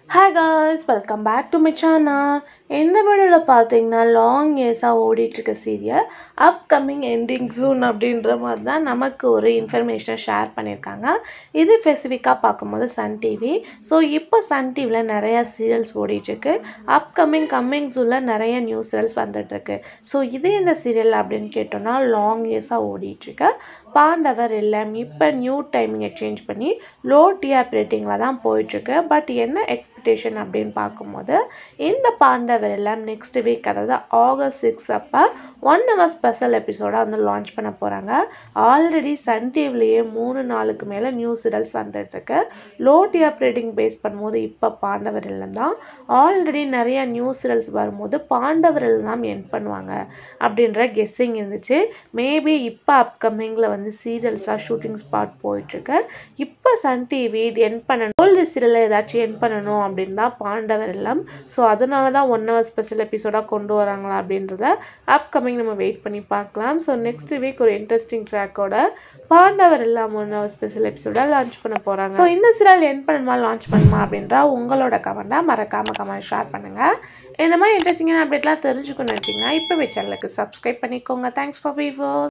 hi guys welcome back to my channel இந்த வீடியோவில் பார்த்தீங்கன்னா லாங் இயர்ஸாக ஓடிட்டுருக்க சீரியல் அப்கமிங் எண்டிங் ஜூன் அப்படின்ற மாதிரி தான் நமக்கு ஒரு இன்ஃபர்மேஷனை ஷேர் பண்ணியிருக்காங்க இது ஸ்பெசிஃபிக்காக பார்க்கும்போது சன் டிவி ஸோ இப்போ சன் டிவியில் நிறையா சீரியல்ஸ் ஓடிட்டுருக்கு அப்கமிங் கம்மிங் ஜூனில் நிறைய நியூ சீரியல்ஸ் வந்துட்டுருக்கு ஸோ இது இந்த சீரியல் அப்படின்னு கேட்டோம்னா லாங் இயர்ஸாக ஓடிட்டுருக்கு பாண்டவர் இல்லம் இப்போ நியூ டைமிங்கை சேஞ்ச் பண்ணி லோ டிஆப் ரேட்டிங்கில் தான் போயிட்டுருக்கு பட் என்ன எக்ஸ்பெக்டேஷன் அப்படின்னு பார்க்கும்போது இந்த பாண்டவர் இல்லம் நெக்ஸ்ட் வீக் அதாவது ஆகஸ்ட் சிக்ஸ் அப்போ ஒன் ஹவர் ஸ்பெஷல் எபிசோடாக வந்து லான்ச் பண்ண போகிறாங்க ஆல்ரெடி சன் டிவிலேயே மூணு நாளுக்கு மேலே நியூ சீரியல்ஸ் வந்துட்டுருக்கு லோ டிஆப் ரேட்டிங் பேஸ் பண்ணும்போது இப்போ பாண்டவர் இல்லம் தான் ஆல்ரெடி நிறைய நியூ சீரியல்ஸ் வரும்போது பாண்டவர் இல்லம் தான் என் பண்ணுவாங்க அப்படின்ற கெஸ்ஸிங் இருந்துச்சு மேபி இப்போ அப்கமிங்கில் வந்து சீரியல்ஸாக ஷூட்டிங் ஸ்பாட் போயிட்டுருக்கு இப்போ சன் டிவி என் பண்ணணும் ஓல்டு சீரியலை ஏதாச்சும் என் பண்ணணும் அப்படின்னு தான் பாண்டவர் எல்லாம் ஸோ அதனால தான் ஒன் ஹவர் ஸ்பெஷல் எபிசோடாக கொண்டு வராங்களா அப்படின்றத அப்கமிங் நம்ம வெயிட் பண்ணி பார்க்கலாம் ஸோ நெக்ஸ்ட் வீக் ஒரு இன்ட்ரெஸ்டிங் ட்ராக்கோட பாண்டவர் எல்லாம் ஒன் ஹவர் ஸ்பெஷல் எபிசோடாக லான்ச் பண்ண போகிறாங்க ஸோ இந்த சீரியல் என் பண்ணுமா லான்ச் பண்ணுமா அப்படின்ற உங்களோட கமெண்ட்டாக மறக்காமல் கமெண்ட் ஷேர் பண்ணுங்கள் இந்த மாதிரி இன்ட்ரெஸ்டிங்கான அப்டேட்லாம் தெரிஞ்சுக்கணும் நினச்சிங்கன்னா இப்போவே சேனலுக்கு சப்ஸ்கிரைப் பண்ணிக்கோங்க தேங்க்ஸ் ஃபார் வீவர்ஸ்